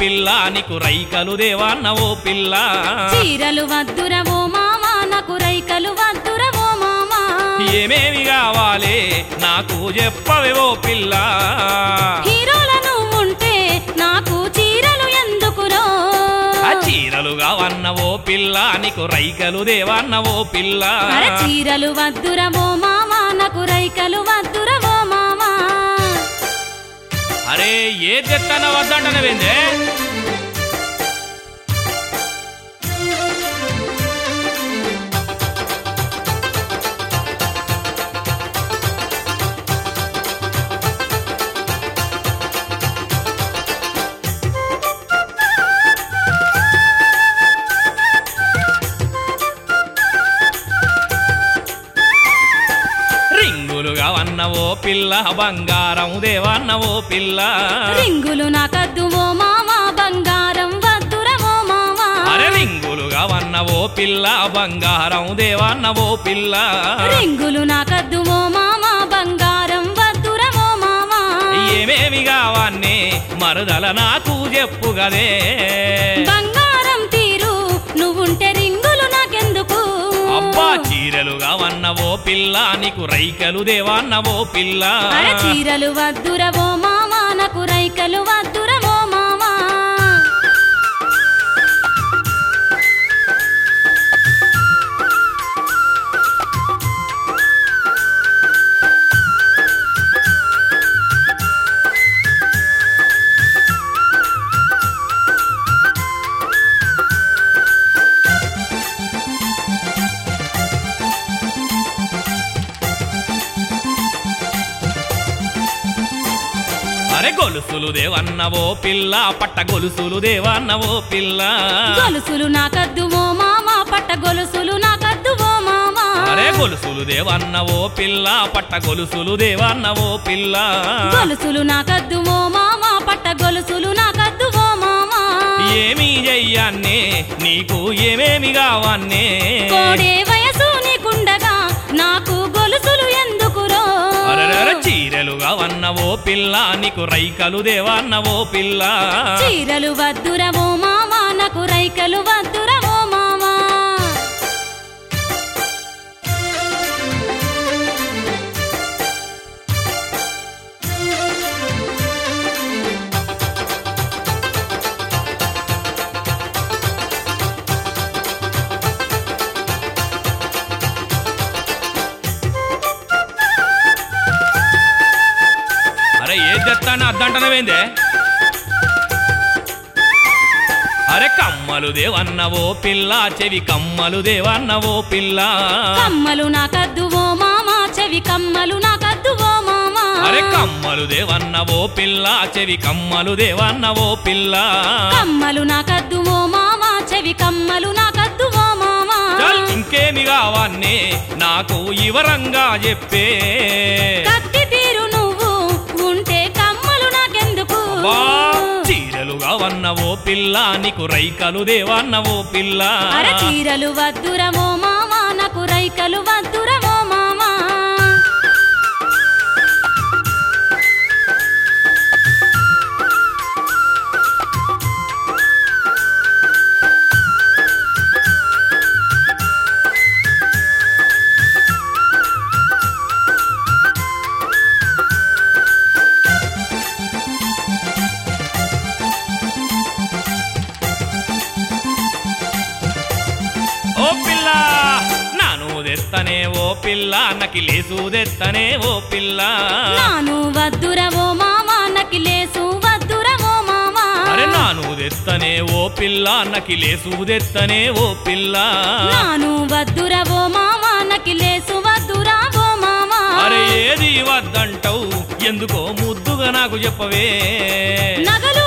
పిల్ల నీకు రైకలు దేవన్న ఓ పిల్ల చీరలు వద్దుర ఓ మామ నాకు రైకలు వద్దుర ఓ మామ ఏమేమి కావాలి నాకు చెప్పవే ఓ పిల్ల హీరోలను ఉంటే నాకు చీరలు ఎందుకురో ఆ చీరలు కావన్న ఓ పిల్ల నీకు రైకలు దేవన్న ఓ పిల్ల అర చీరలు వద్దుర ఓ మామ నాకు రైకలు వద్దుర ఓ మామ అరే ఏ తెత్తన వద్దంటనవేందే రింగులుగా వన్న ఓ పిల్ల బంగారం దేవన్న ఓ పిల్ల రింగులు నాకద్దు ఓ మామ బంగారం వద్దుర ఓ మామ అరే రింగులుగా వన్న ఓ పిల్ల బంగారం దేవన్న ఓ పిల్ల రింగులు నాకద్దు ఓ మామ బంగారం వద్దుర ఓ మామ ఏమేమి కావన్నే మరుదల నాకు చెప్పు గదే బంగారం తీరు నువ్వుంటే రింగులు నాకెందుకు అబ్బా చీరలుగా వన్న ఓ పిల్ల నీకు రైకలు దేవన్న ఓ పిల్ల అర చీరలు వద్దుర ఓ మామ నాకు రైకలు వద్దుర ఓ మామ అరే గొలుసులు దేవన్న ఓ పిల్ల పట్ట గొలుసులు దేవన్న ఓ పిల్ల గొలుసులు నాకద్దు ఓ మామ పట్ట గొలుసులు నాకద్దు ఓ మామ అరే గొలుసులు దేవన్న ఓ పిల్ల పట్ట గొలుసులు దేవన్న ఓ పిల్ల గొలుసులు నాకద్దు ఓ మామ పట్ట గొలుసులు నాకద్దు ఓ మామ ఏమి చెయ్యన్నే నీకు ఏమేమి కావన్నే కోడే వయసు నీకుండగా నాకు గొలుసులు ఎందుకురో అరెరెరె చీరలుగా వన్న ఓ పిల్ల నీకు రైకలు దేవన్న ఓ పిల్ల చీరలు వద్దుర ఓ మామ నాకు రైకలు వద్దుర ఓ మామ అరే ఏ తెత్తాను అద్దంటనవేందే అరే కమ్మలు దేవన్న ఓ పిల్ల చెవి కమ్మలు దేవన్న ఓ పిల్ల కమ్మలు నాకద్దు ఓ మామ చెవి కమ్మలు నాకద్దు ఓ మామ అరే కమ్మలు దేవన్న ఓ పిల్ల చెవి కమ్మలు దేవన్న ఓ పిల్ల కమ్మలు నాకద్దు ఓ మామ చెవి కమ్మలు నాకద్దు ఓ మామ చల్ ఇంకేమి కావన్నే నాకు ఇవరంగా చెప్పే కత్తి తీరు నువ్వు ఉంటే కమ్మలు నాకెందుకు బా చీరలుగా వన్న ఓ పిల్ల నీకు రైకలు దేవన్న ఓ పిల్ల అర చీరలు వద్దుర ఓ మామ నాకు రైకలు వద్దుర ఓ మామ ఓ పిల్ల నాను తెత్తనే ఓ పిల్ల నకిలేసు తెత్తనే ఓ పిల్ల నాను వద్దుర ఓ మామ నకిలేసు వద్దుర ఓ మామ అరే నాను తెత్తనే ఓ పిల్ల నకిలేసు తెత్తనే ఓ పిల్ల నాను వద్దుర ఓ మామ నకిలేసు వద్దుర ఓ మామ అరే ఏది వద్దంటావు ఎందుకో ముద్దుగా నాకు చెప్పవే నగలు